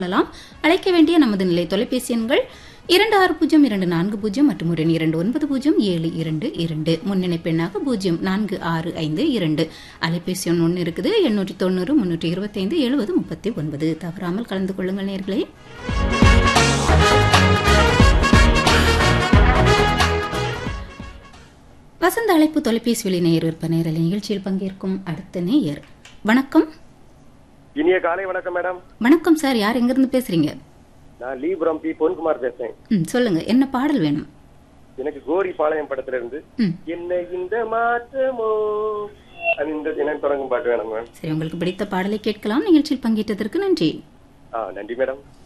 கொள்ளலாம் அழைக்க வேண்டிய நமது நிலை தொலைபேசி எண்கள் இரண்டு ஆறு பூஜ்ஜியம் இரண்டு நான்கு பூஜ்ஜியம் மற்றும் ஒரு எண் இரண்டு ஒன்பது பூஜ்ஜியம் ஏழு இரண்டு இரண்டு முன்னணி பெண்ணாக பூஜ்ஜியம் நான்கு ஆறு ஐந்து இரண்டு அலைபேசி எண் ஒன்று இருக்குது எண்ணூற்றி தொண்ணூறு முன்னூற்றி இருபத்தைந்து எழுபது முப்பத்தி ஒன்பது தவறாமல் கலந்து கொள்ளுங்கள் நேர்களே வசந்த அழைப்பு தொலைபேசி வழி நேயர் விற்ப நேரலை நிகழ்ச்சியில் பங்கேற்கும் அடுத்த நேயர் வணக்கம் இனிய காலை வணக்கம் மேடம் வணக்கம் சார் யார் எங்கிருந்து பேசுறீங்க நான் லீபுரம் பி பொன்குமார் பேசுறேன் ம் சொல்லுங்க என்ன பாடல் வேணும் எனக்கு கோரி பாளையம் படத்துல இருந்து ம் என்ன இந்த மாற்றமோ அது இந்த தினம் தொடங்கும் பாட்டு வேணும் மேம் சரி உங்களுக்கு பிடித்த பாடலை கேட்கலாம் நிகழ்ச்சியில் பங்கேற்றதற்கு நன்றி ஆ நன்றி மேடம்